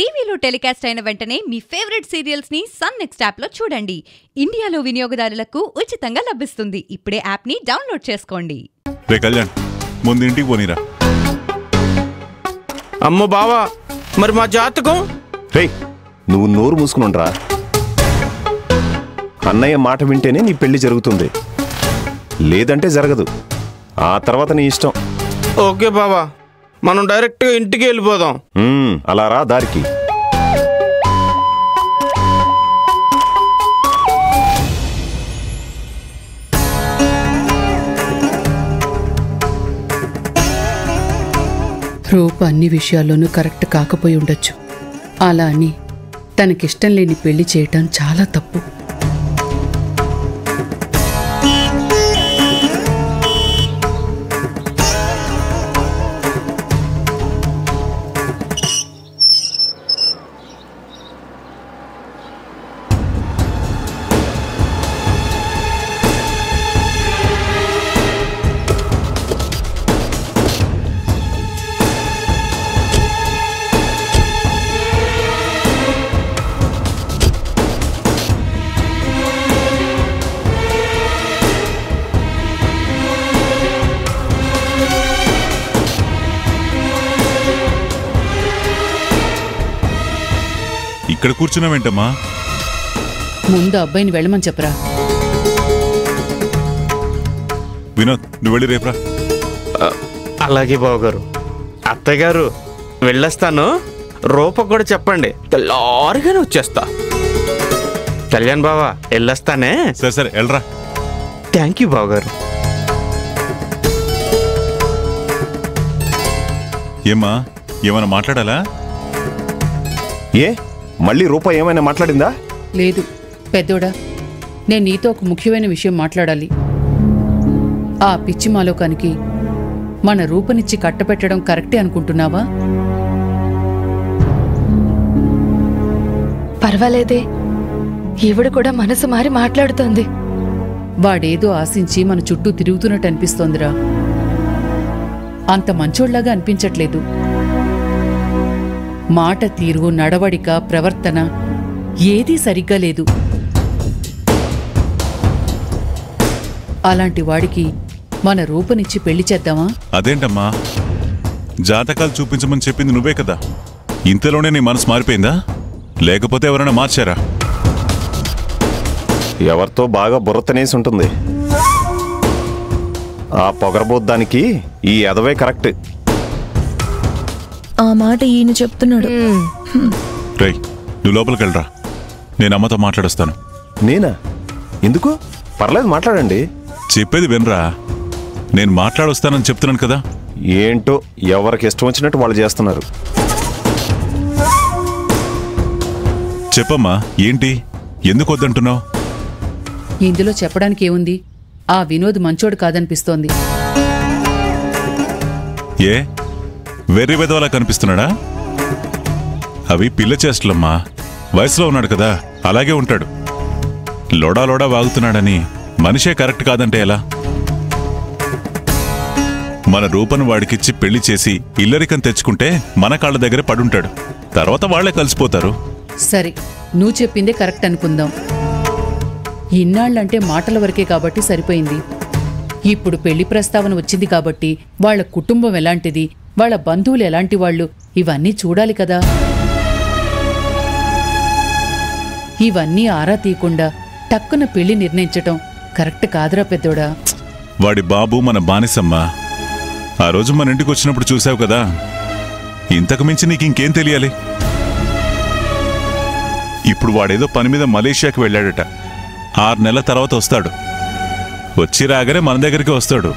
టీవీలో టెలికాస్ట్ అయిన వెంటనే మీ ఫేవరెట్ సీరియల్స్ ని సన్ నెక్స్ట్ యాప్ లో చూడండి ఇండియాలో వినియోగదారులకు ఉచితంగా లభిస్తుంది ఇప్పుడే యాప్ ని డౌన్లోడ్ చేసుకోండి రే కళ్యాణ్ ముందు ఇంటికి పోనీరా అమ్మో బావా మరి మా జాతకం రేయ్ నువ్వు నోరు మూసుకునుండ్రా అన్నయ్య మాట వింటేనే నీ పెళ్లి జరుగుతుంది లేదంటే జరగదు ఆ తర్వాత నీ ఇష్టం ఓకే బావా మనం డైరెక్ట్గా ఇంటికి వెళ్ళిపోదాం ఉమ్, అలా రా దారికి రూప అన్ని విషయాల్లోనూ కరెక్ట్ కాకపోయి ఉండొచ్చు అలా అని తనకిష్టం లేని పెళ్లి చేయటం చాలా తప్పు ఇక్కడ కూర్చున్నావేంటమ్మా ముందు అబ్బాయిని వెళ్ళమని చెప్పరా వినోద్ నువ్వు వెళ్ళి రేపురా ఆ, అలాగే బావగారు అత్తయ్య గారు వెళ్ళొస్తాను రూప కూడా చెప్పండి తెల్లారిగానే వచ్చేస్తా కళ్యాణ్ బావా వెళ్ళొస్తానే సరే సరే వెళ్ళరా థ్యాంక్ యూ బావగారు ఏమ్మా ఏమైనా మాట్లాడాలా ఏ మళ్ళీ రూప ఏమైనా మాట్లాడిందా లేదు పెద్దోడా నేను నీతో ఒక ముఖ్యమైన విషయం మాట్లాడాలి ఆ పిచ్చి మాలోకానికి మన రూపనిచ్చి కట్టపెట్టడం కరెక్టే అనుకుంటున్నావా పర్వాలేదే ఈవిడ కూడా మనసు మారి మాట్లాడుతోంది వాడేదో ఆశించి మన చుట్టూ తిరుగుతున్నట్టు అనిపిస్తోందిరా అంత మంచోళ్లాగా అనిపించట్లేదు మాట తీరు నడవడిక ప్రవర్తన ఏదీ సరిగ్గా లేదు అలాంటి వాడికి మన రూపనిచ్చి పెళ్లి చేద్దామా అదేంటమ్మా జాతకాలు చూపించమని చెప్పింది నువ్వే కదా ఇంతలోనే నీ మనసు మారిపోయిందా లేకపోతే ఎవరైనా మార్చారా ఎవరితో బాగా బుర్ర తినేసి ఉంటుంది ఆ పొగరబోద్దానికి ఈ ఎదవే కరెక్ట్ ఆ మాట ఈయన చెప్తున్నాడు రేయ్ నువ్వు లోపలికి వెళ్ళరా నేను అమ్మతో మాట్లాడొస్తాను నేనా ఎందుకు పర్లేదు మాట్లాడండి చెప్పేది వినరా నేను మాట్లాడొస్తానని చెప్తున్నాను కదా ఏంటో ఎవరికి ఇష్టం వచ్చినట్టు వాళ్ళు చేస్తున్నారు చెప్పమ్మా ఏంటి ఎందుకు వద్దంటున్నావు ఇందులో చెప్పడానికి ఏముంది ఆ వినోద్ మంచోడు కాదనిపిస్తోంది ఏ వెర్రి వెదవలా కనిపిస్తున్నాడా అవి పిల్ల చేష్టలమ్మా వయసులో ఉన్నాడు కదా అలాగే ఉంటాడు లోడా లోడా వాగుతున్నాడని మనిషే కరెక్ట్ కాదంటే ఎలా మన రూపను వాడికిచ్చి పెళ్లి చేసి ఇల్లరికం తెచ్చుకుంటే మన కాళ్ళ దగ్గర పడుంటాడు తర్వాత వాళ్లే కలిసిపోతారు సరే నువ్వు చెప్పిందే కరెక్ట్ అనుకుందాం ఇన్నాళ్ళంటే మాటల వరకే కాబట్టి సరిపోయింది ఇప్పుడు పెళ్లి ప్రస్తావన వచ్చింది కాబట్టి వాళ్ళ కుటుంబం ఎలాంటిది వాళ్ళ బంధువులు ఎలాంటి వాళ్ళు ఇవన్నీ చూడాలి కదా ఇవన్నీ ఆరా తీయకుండా టక్కున పెళ్లి నిర్ణయించటం కరెక్ట్ కాదురా పెద్దోడా వాడి బాబు మన బానిసమ్మా ఆ రోజు మన ఇంటికి వచ్చినప్పుడు చూసావు కదా ఇంతకు మించి నీకు ఇంకేం తెలియాలి ఇప్పుడు వాడేదో పని మీద మలేషియాకి వెళ్ళాడట ఆరు నెలల తర్వాత వస్తాడు వచ్చి రాగానే మన దగ్గరికి వస్తాడు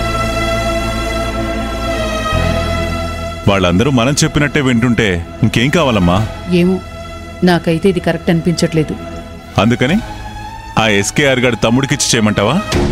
వాళ్ళందరూ మనం చెప్పినట్టే వింటుంటే ఇంకేం కావాలమ్మా ఏమో నాకైతే ఇది కరెక్ట్ అనిపించట్లేదు అందుకని ఆ ఎస్కేఆర్ గారి తమ్ముడికిచ్చి చేయమంటావా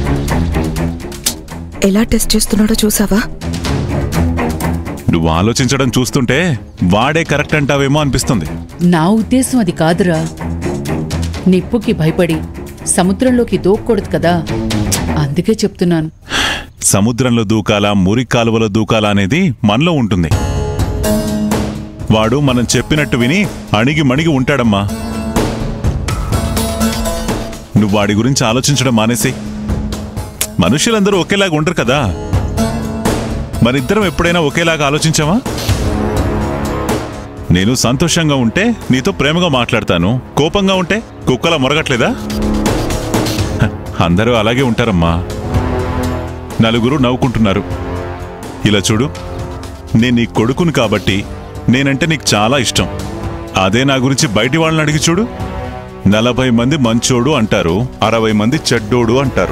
ఎలా టెస్ట్ చేస్తున్నాడో చూసావా నువ్వు ఆలోచించడం చూస్తుంటే వాడే కరెక్ట్ అంటావేమో అనిపిస్తుంది నా ఉద్దేశం అది కాదురా నిప్పుకి భయపడి సముద్రంలోకి దూక్కూడదు కదా అందుకే చెప్తున్నాను సముద్రంలో దూకాలా మురి కాలువలో దూకాలా అనేది మనలో ఉంటుంది వాడు మనం చెప్పినట్టు విని అణిగి మణిగి ఉంటాడమ్మా నువ్వు వాడి గురించి ఆలోచించడం మానేసి మనుషులందరూ ఒకేలాగా ఉండరు కదా మరిద్దరం ఎప్పుడైనా ఒకేలాగా ఆలోచించావా నేను సంతోషంగా ఉంటే నీతో ప్రేమగా మాట్లాడతాను కోపంగా ఉంటే కుక్కలా మొరగట్లేదా హ, అందరూ అలాగే ఉంటారమ్మా నలుగురు నవ్వుకుంటున్నారు ఇలా చూడు నేను నీ కొడుకును కాబట్టి నేనంటే నీకు చాలా ఇష్టం అదే నా గురించి బయటి వాళ్ళని అడిగి చూడు నలభై మంది మంచోడు అంటారు అరవై మంది చెడ్డోడు అంటారు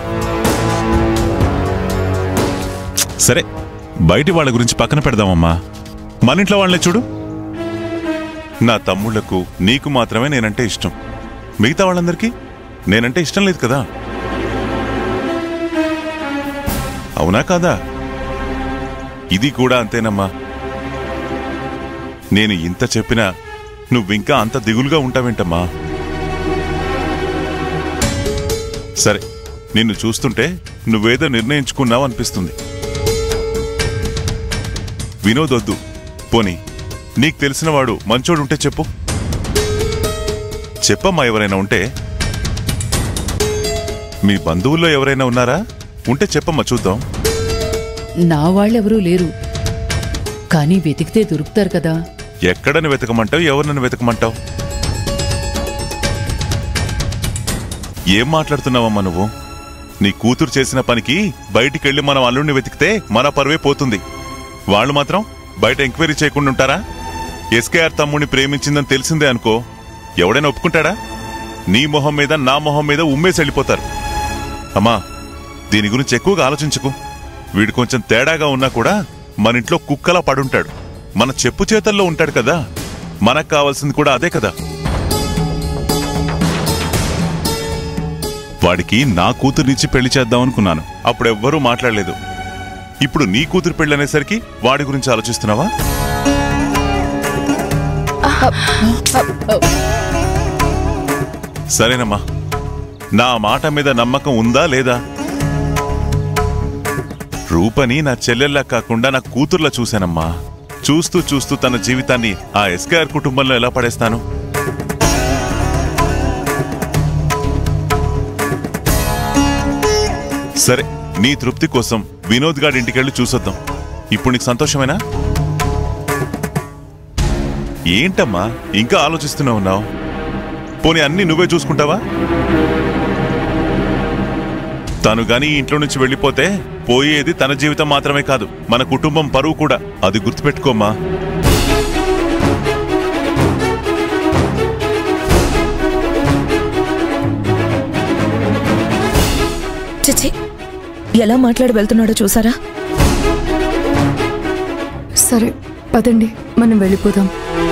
సరే బయటి వాళ్ళ గురించి పక్కన పెడదామమ్మా మన ఇంట్లో వాళ్ళని చూడు నా తమ్ముళ్లకు నీకు మాత్రమే నేనంటే ఇష్టం మిగతా వాళ్ళందరికీ నేనంటే ఇష్టం లేదు కదా అవునా కాదా ఇది కూడా అంతేనమ్మా నేను ఇంత చెప్పినా నువ్వింకా అంత దిగులుగా ఉంటావేంటమ్మా సరే నిన్ను చూస్తుంటే నువ్వేదో నిర్ణయించుకున్నావు అనిపిస్తుంది వినోద్ వద్దు పోనీ నీకు తెలిసినవాడు మంచోడుంటే చెప్పు చెప్పమ్మా ఎవరైనా ఉంటే మీ బంధువుల్లో ఎవరైనా ఉన్నారా ఉంటే చెప్పమ్మా చూద్దాం నా వాళ్ళెవరూ లేరు కానీ వెతికితే దొరుకుతారు కదా ఎక్కడని వెతకమంటావు ఎవరినని వెతకమంటావు ఏం మాట్లాడుతున్నావమ్మా నువ్వు నీ కూతురు చేసిన పనికి బయటికెళ్ళి మనం అల్లుడిని వెతికితే మన పరువే పోతుంది వాళ్ళు మాత్రం బయట ఎంక్వైరీ చేయకుండా ఉంటారా ఎస్కేఆర్ తమ్ముడిని ప్రేమించిందని తెలిసిందే అనుకో ఎవడైనా ఒప్పుకుంటాడా నీ మొహం మీద నా మొహం మీద ఉమ్మేసి వెళ్ళిపోతారు అమ్మా దీని గురించి ఎక్కువగా ఆలోచించకు వీడు కొంచెం తేడాగా ఉన్నా కూడా మన ఇంట్లో కుక్కలా పడుంటాడు మన చెప్పు చేతల్లో ఉంటాడు కదా మనకు కావాల్సింది కూడా అదే కదా వాడికి నా కూతురునిచ్చి పెళ్లి చేద్దాం అనుకున్నాను అప్పుడెవ్వరూ మాట్లాడలేదు ఇప్పుడు నీ కూతురు పెళ్లి అనేసరికి వాడి గురించి ఆలోచిస్తున్నావా సరేనమ్మా నా మాట మీద నమ్మకం ఉందా లేదా రూపని నా చెల్లెల్లా కాకుండా నా కూతుర్లా చూశానమ్మా చూస్తూ చూస్తూ తన జీవితాన్ని ఆ ఎస్కేఆర్ కుటుంబంలో ఎలా పడేస్తాను సరే నీ తృప్తి కోసం వినోద్ గారి ఇంటికెళ్ళి చూసొద్దాం ఇప్పుడు నీకు సంతోషమేనా ఏంటమ్మా ఇంకా ఆలోచిస్తూనే ఉన్నావు పోనీ అన్ని నువ్వే చూసుకుంటావా తను గాని ఈ ఇంట్లో నుంచి వెళ్ళిపోతే పోయేది తన జీవితం మాత్రమే కాదు మన కుటుంబం పరువు కూడా అది గుర్తుపెట్టుకోమ్మా చిచి ఎలా మాట్లాడి వెళ్తున్నాడో చూసారా సరే పదండి మనం వెళ్ళిపోదాం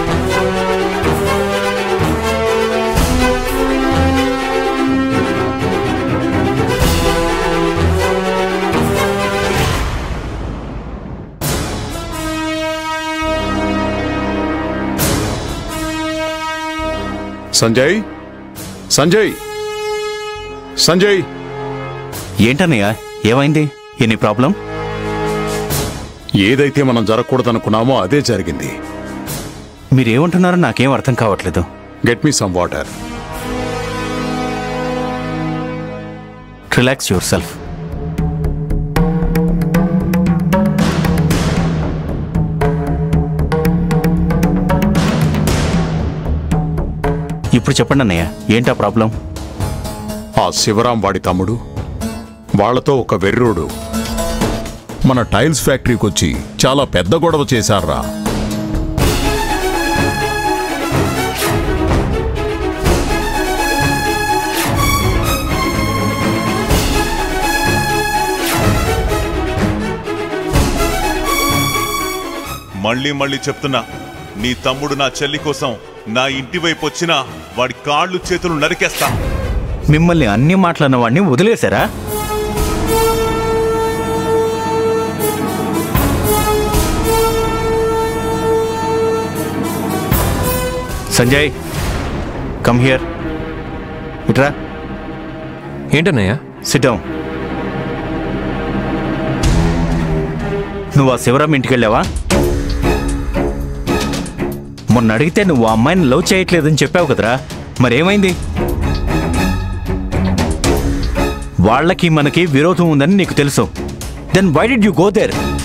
సంజయ్ సంజయ్ సంజయ్ ఏంటన్నయ్య ఏమైంది ఎనీ ప్రాబ్లం ఏదైతే మనం జరగకూడదనుకున్నామో అదే జరిగింది మీరేమంటున్నారో నాకేం అర్థం కావట్లేదు get me some water relax yourself ఇప్పుడు చెప్పండి అన్నయ్య ఏంటా ప్రాబ్లం ఆ శివరాం వాడి తమ్ముడు వాళ్ళతో ఒక వెర్రోడు మన టైల్స్ ఫ్యాక్టరీకి వచ్చి చాలా పెద్ద గొడవ చేశారా మళ్ళీ మళ్ళీ చెప్తున్నా నీ తమ్ముడు నా చెల్లి కోసం నా ఇంటి వైపు వచ్చినా వాడి కాళ్ళు చేతులు నరికేస్తా మిమ్మల్ని అన్ని మాట్లాడిన వాడిని వదిలేశారా సంజయ్ కమ్ హియర్ ఇట్రా ఏంటన్నయ్య సిటం నువ్వు ఆ శివరాం ఇంటికి వెళ్ళావా మొన్న అడిగితే నువ్వు ఆ అమ్మాయిని లవ్ చేయట్లేదని చెప్పావు కదరా మరేమైంది వాళ్ళకి మనకి విరోధం ఉందని నీకు తెలుసు then why did you go there